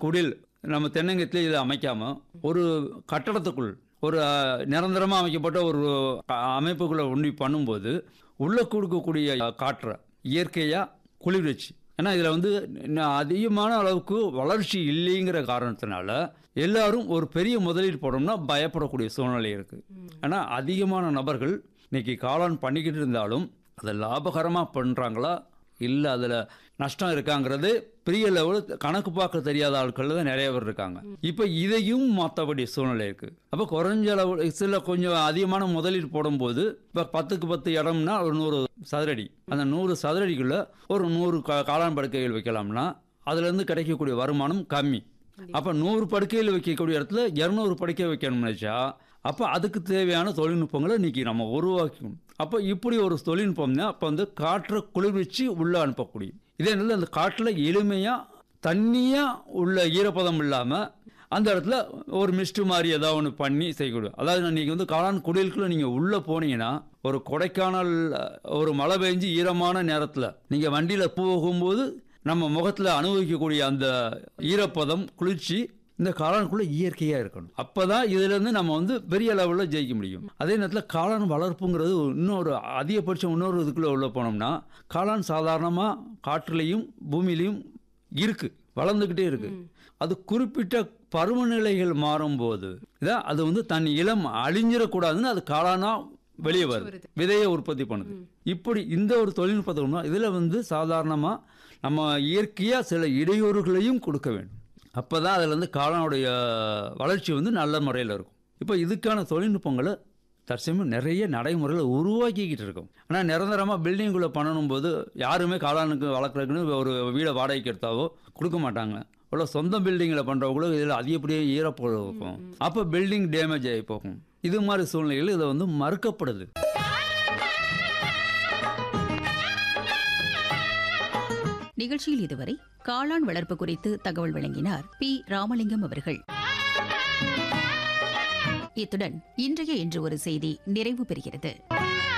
குடில் நம்ம தென்னங்கத்திலே இதை அமைக்காம ஒரு கட்டடத்துக்குள் ஒரு அஹ், நிரந்தரமா அமைக்கப்பட்ட ஒரு அ- அமைப்புக்குள்ள ஒன்றி பண்ணும்போது உள்ள கொடுக்கக்கூடிய காற்றை இயற்கையா குளிர் வச்சு ஏன்னா இதில் வந்து இன்னும் அதிகமான அளவுக்கு வளர்ச்சி இல்லைங்கிற காரணத்தினால எல்லாரும் ஒரு பெரிய முதலீடு போடணும்னா பயப்படக்கூடிய சூழ்நிலை இருக்கு ஏன்னா அதிகமான நபர்கள் இன்னைக்கு காளான் பண்ணிக்கிட்டு இருந்தாலும் அதை லாபகரமாக பண்ணுறாங்களா இல்லை அதில் நஷ்டம் இருக்காங்கிறது பெரிய லெவலில் கணக்கு பார்க்க தெரியாத ஆட்கள் தான் நிறைய பேர் இருக்காங்க இப்போ இதையும் மாற்றக்கூடிய சூழ்நிலை இருக்கு அப்போ குறைஞ்ச அளவு சில கொஞ்சம் அதிகமான முதலீடு போடும்போது இப்போ பத்துக்கு பத்து இடம்னா ஒரு நூறு சதுரடி அந்த நூறு சதுரடிக்குள்ள ஒரு நூறு கா- காளான் படுக்கைகள் வைக்கலாம்னா அதுலேருந்து கிடைக்கக்கூடிய வருமானம் கம்மி அப்போ நூறு படுக்கையில் வைக்கக்கூடிய இடத்துல இரநூறு படுக்கை வைக்கணும்னு நினச்சா அப்போ அதுக்கு தேவையான தொழில்நுட்பங்களை இன்னைக்கு நம்ம உருவாக்கணும் அப்போ இப்படி ஒரு தொழில்நுட்பம்னா அப்போ வந்து காற்றை குளிர்விச்சு உள்ளே அனுப்பக்கூடிய இதே நல்ல அந்த காற்றில் எளிமையாக தண்ணியாக உள்ள ஈரப்பதம் இல்லாமல் அந்த இடத்துல ஒரு மிஸ்ட் மாதிரி ஏதாவது ஒன்று பண்ணி செய்யக்கூடிய அதாவது நீங்கள் வந்து காளான் குடிலுக்குள்ள நீங்கள் உள்ளே போனீங்கன்னா ஒரு கொடைக்கானல் அஹ், ஒரு மழை பெஞ்சு ஈரமான நேரத்தில் நீங்கள் வண்டியில் போகும்போது நம்ம முகத்தில் அனுபவிக்கக்கூடிய அந்த ஈரப்பதம் குளிர்ச்சி இந்த காளானுக்குள்ள இயற்கையாக இருக்கணும் அப்போ தான் இதுலேருந்து நம்ம வந்து பெரிய லெவலில் ஜெயிக்க முடியும் அதே நேரத்தில் காளான் வளர்ப்புங்கிறது இன்னொரு அதிகபட்சம் இன்னொரு இதுக்குள்ளே உள்ள போனோம்னா காளான் சாதாரணமாக காற்றுலையும் பூமியிலையும் இருக்கு வளர்ந்துக்கிட்டே இருக்கு அது குறிப்பிட்ட பருவநிலைகள் மாறும்போது இதான் அது வந்து தன் இளம் அழிஞ்சிடக்கூடாதுன்னு அது காளானா வெளியே வருது விதையை உற்பத்தி பண்ணுது இப்படி இந்த ஒரு தொழில்நுட்பத்தை இதில் வந்து சாதாரணமாக நம்ம இயற்கையாக சில இடையூறுகளையும் கொடுக்க வேண்டும் அப்போ தான் அதில் வந்து காளானுடைய வளர்ச்சி வந்து நல்ல முறையில் இருக்கும் இப்போ இதுக்கான தொழில்நுட்பங்களை தற்சமயம் நிறைய நடைமுறைகளை உருவாக்கிக்கிட்டு இருக்கோம் ஆனால் நிரந்தரமாக பில்டிங்குள்ளே பண்ணணும் போது யாருமே காளானுக்கு வளர்க்குறதுக்குன்னு ஒரு வீடை வாடகைக்கு எடுத்தாவோ கொடுக்க மாட்டாங்க உள்ள சொந்த பில்டிங்கில் பண்ணுறவங்களும் இதில் அதிகப்படியே ஈரப்போடு இருக்கும் அப்போ பில்டிங் டேமேஜ் ஆகி போகும் இது மாதிரி சூழ்நிலைகள் இதை வந்து மறுக்கப்படுது நிகழ்ச்சியில் இதுவரை காளான் வளர்ப்பு குறித்து தகவல் வழங்கினார் பி ராமலிங்கம் அவர்கள் இத்துடன் இன்றைய இன்று ஒரு செய்தி நிறைவு பெறுகிறது